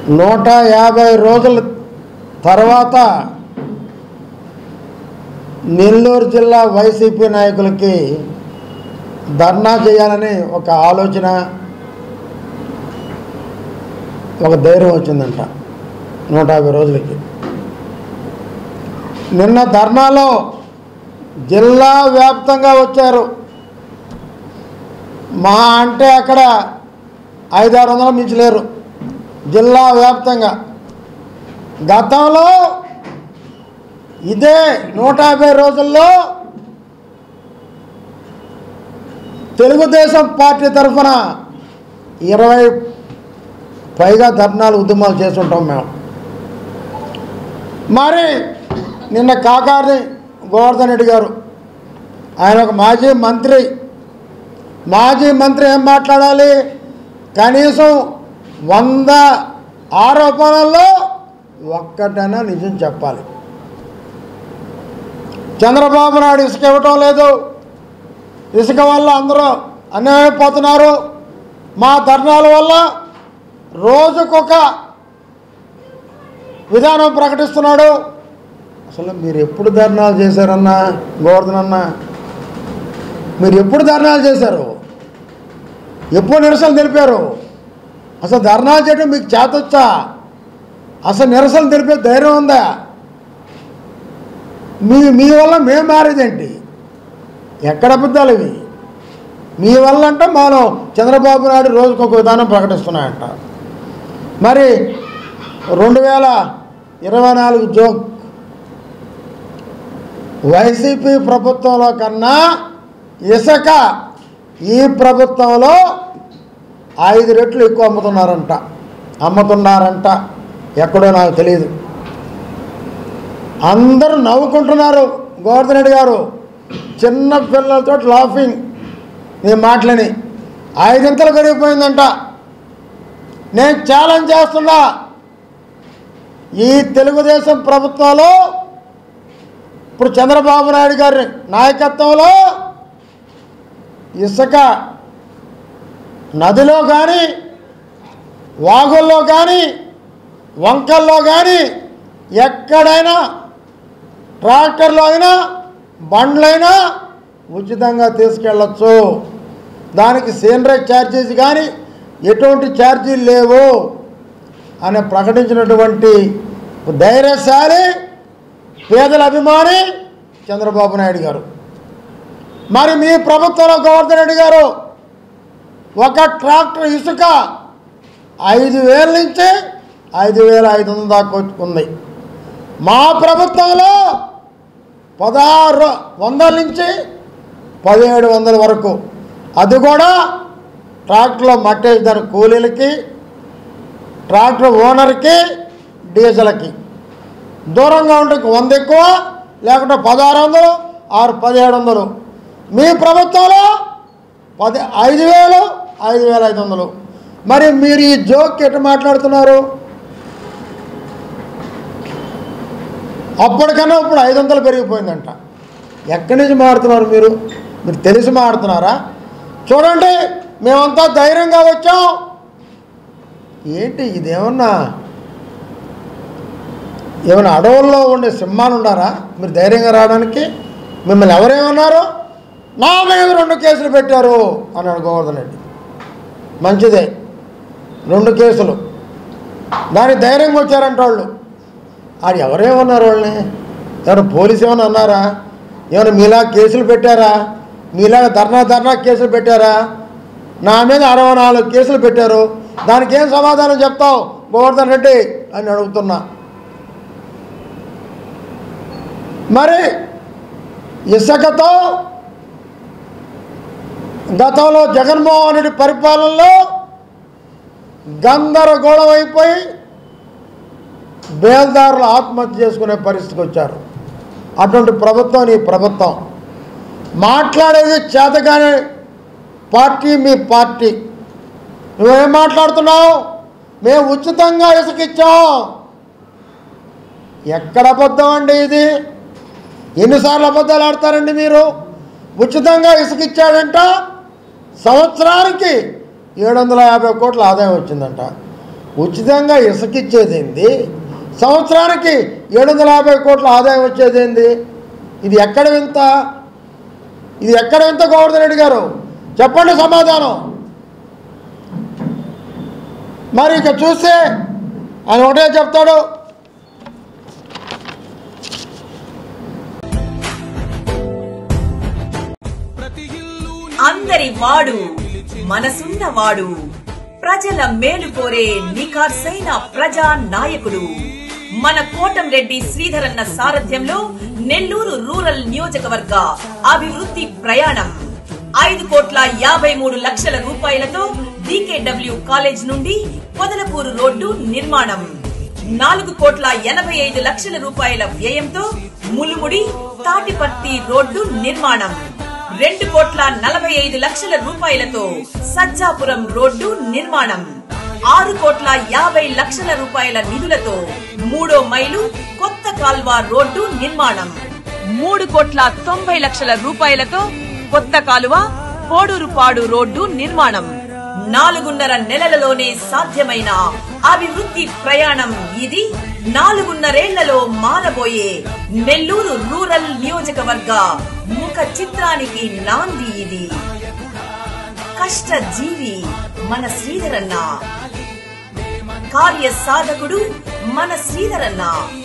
నూట యాభై రోజుల తర్వాత నెల్లూరు జిల్లా వైసీపీ నాయకులకి ధర్నా చేయాలని ఒక ఆలోచన ఒక ధైర్యం వచ్చిందంట నూట యాభై రోజులకి నిన్న ధర్నాలో జిల్లా వ్యాప్తంగా వచ్చారు మా అంటే అక్కడ ఐదారు వందల మించలేరు జిల్లా వ్యాప్తంగా గతంలో ఇదే నూట యాభై రోజుల్లో తెలుగుదేశం పార్టీ తరఫున ఇరవై పైగా ధర్నాలు ఉద్యమాలు చేస్తుంటాం మేము మరి నిన్న కాకాని గోవర్ధన్ రెడ్డి గారు ఆయన ఒక మాజీ మంత్రి మాజీ మంత్రి ఏం మాట్లాడాలి కనీసం వంద ఆరోపణల్లో ఒక్కటైనా నిజం చెప్పాలి చంద్రబాబు నాయుడు ఇసుక ఇవ్వటం లేదు ఇసుక వల్ల అందరూ అన్యాయపోతున్నారు మా ధర్నాల వల్ల రోజుకొక విధానం ప్రకటిస్తున్నాడు అసలు మీరు ఎప్పుడు ధర్నాలు చేశారన్నా గోవర్ధన్ అన్న మీరు ఎప్పుడు ధర్నాలు చేశారు ఎప్పుడు నిరసనలు తెలిపారు అసలు ధర్నాలు చేయడం మీకు చేతొచ్చా అసలు నిరసనలు తెలిపే ధైర్యం ఉందా మీ మీ వల్ల మేము మారేదేంటి ఎక్కడ అబద్ధాలు ఇవి మీ వల్ల అంటే మనం చంద్రబాబు నాయుడు రోజుకొక విధానం ప్రకటిస్తున్నాయంట మరి రెండు వేల ఇరవై నాలుగు జోక్ వైసీపీ ప్రభుత్వంలో కన్నా ఇసుక ఈ ప్రభుత్వంలో ఐదు రెట్లు ఎక్కువ అమ్ముతున్నారంట అమ్ముతున్నారంట ఎక్కడో నాకు తెలియదు అందరూ నవ్వుకుంటున్నారు గోవర్ధన్ రెడ్డి గారు చిన్న పిల్లలతో లాఫింగ్ నీ మాటలని ఐదింతలు పెరిగిపోయిందంట నేను ఛాలెంజ్ చేస్తున్నా ఈ తెలుగుదేశం ప్రభుత్వంలో ఇప్పుడు చంద్రబాబు నాయుడు గారి నాయకత్వంలో ఇసుక నదిలో కానీ వాగుల్లో కానీ వంకల్లో కానీ ఎక్కడైనా ట్రాక్టర్లో అయినా బండ్లైనా ఉచితంగా తీసుకెళ్ళచ్చు దానికి సీనరేజ్ ఛార్జీస్ కానీ ఎటువంటి ఛార్జీలు లేవు అని ప్రకటించినటువంటి ధైర్యశాలి పేదల అభిమాని చంద్రబాబు నాయుడు గారు మరి మీ ప్రభుత్వంలో గోవర్ధన్ రెడ్డి గారు ఒక ట్రాక్టర్ ఇసుక ఐదు వేల నుంచి ఐదు వేల ఐదు వందల దాకా ఉంది మా ప్రభుత్వంలో పదహారు వందల నుంచి పదిహేడు వందల వరకు అది కూడా ట్రాక్టర్లో మట్టేసి దాని కూలీలకి ట్రాక్టర్ ఓనర్కి డీజిల్కి దూరంగా ఉంటే వంద ఎక్కువ లేకుంటే పదహారు వందలు ఆరు పదిహేడు వందలు మీ ప్రభుత్వంలో పది ఐదు వేలు ఐదు వేల ఐదు వందలు మరి మీరు ఈ జోక్ ఎటు మాట్లాడుతున్నారు అప్పటికన్నా ఇప్పుడు ఐదు వందలు పెరిగిపోయిందంట ఎక్కడి నుంచి మాడుతున్నారు మీరు మీరు తెలిసి మాడుతున్నారా చూడండి మేమంతా ధైర్యంగా వచ్చాం ఏంటి ఇదేమన్నా ఏమైనా అడవుల్లో ఉండే సింహాలు ఉన్నారా మీరు ధైర్యంగా రావడానికి మిమ్మల్ని ఎవరేమన్నారు నా మీద రెండు కేసులు పెట్టారు అన్నాడు గోవర్ధన్ రెడ్డి మంచిదే రెండు కేసులు దానికి ధైర్యంగా వచ్చారంట వాళ్ళు ఆడు ఎవరేమన్నారు వాళ్ళని ఎవరు పోలీసు ఏమైనా అన్నారా ఏమైనా మీలా కేసులు పెట్టారా మీలా ధర్నా ధర్నా కేసులు పెట్టారా నా మీద అరవై నాలుగు కేసులు పెట్టారు దానికి ఏం సమాధానం చెప్తావు గోవర్ధన్ రెడ్డి అని అడుగుతున్నా మరి ఇసుకతో గతంలో జగన్మోహన్ రెడ్డి పరిపాలనలో గందరగోళం అయిపోయి బేల్దారులు ఆత్మహత్య చేసుకునే పరిస్థితికి వచ్చారు అటువంటి ప్రభుత్వం నీ ప్రభుత్వం మాట్లాడేది చేతగానే పార్టీ మీ పార్టీ నువ్వేం మాట్లాడుతున్నావు మేము ఉచితంగా ఇసుకిచ్చాం ఎక్కడ అబద్ధం అండి ఇది ఎన్నిసార్లు అబద్ధాలు ఆడతారండి మీరు ఉచితంగా ఇసుకిచ్చాడంట సంవత్సరానికి ఏడు వందల యాభై కోట్ల ఆదాయం వచ్చిందంట ఉచితంగా ఇసుకిచ్చేది ఏంది సంవత్సరానికి ఏడు వందల యాభై కోట్ల ఆదాయం వచ్చేది ఏంది ఇది ఎక్కడ వింత ఇది ఎక్కడ వింత గోవర్ధన్ రెడ్డి గారు చెప్పండి సమాధానం మరి ఇక చూస్తే ఆయన ఒకటే చెప్తాడు అందరి వాడు మనసున్న వాడు ప్రజల మేలు కోరే నిఖార్సైన ప్రజా నాయకుడు మన కోటంరెడ్డి శ్రీధరన్న సారథ్యంలో నెల్లూరు రూరల్ నియోజకవర్గ అభివృద్ధి ప్రయాణం ఐదు కోట్ల యాభై మూడు లక్షల రూపాయలతో డీకేడబ్ల్యూ కాలేజ్ నుండి పొదలపూరు రోడ్డు నిర్మాణం నాలుగు కోట్ల ఎనభై ఐదు లక్షల రూపాయల వ్యయంతో ములుముడి తాటిపర్తి రోడ్డు నిర్మాణం రెండు కోట్ల నలభై ఐదు లక్షల రూపాయలతో సజ్జాపురం రోడ్డు నిర్మాణం ఆరు కోట్ల యాభై లక్షల రూపాయల నిధులతో మూడో మైలు కొత్త కాల్వ రోడ్డు నిర్మాణం మూడు కోట్ల తొంభై లక్షల రూపాయలతో కొత్త కాలువ పోడూరుపాడు రోడ్డు నిర్మాణం నాలుగున్నర నెలలలోనే సాధ్యమైన అభివృద్ధి ప్రయాణం ఇది నాలుగున్నరేళ్లలో మారబోయే నెల్లూరు రూరల్ నియోజకవర్గ ముఖ చిత్రానికి నాంది ఇది కష్ట జీవి మన శ్రీధరన్న కార్య సాధకుడు మన శ్రీధరన్న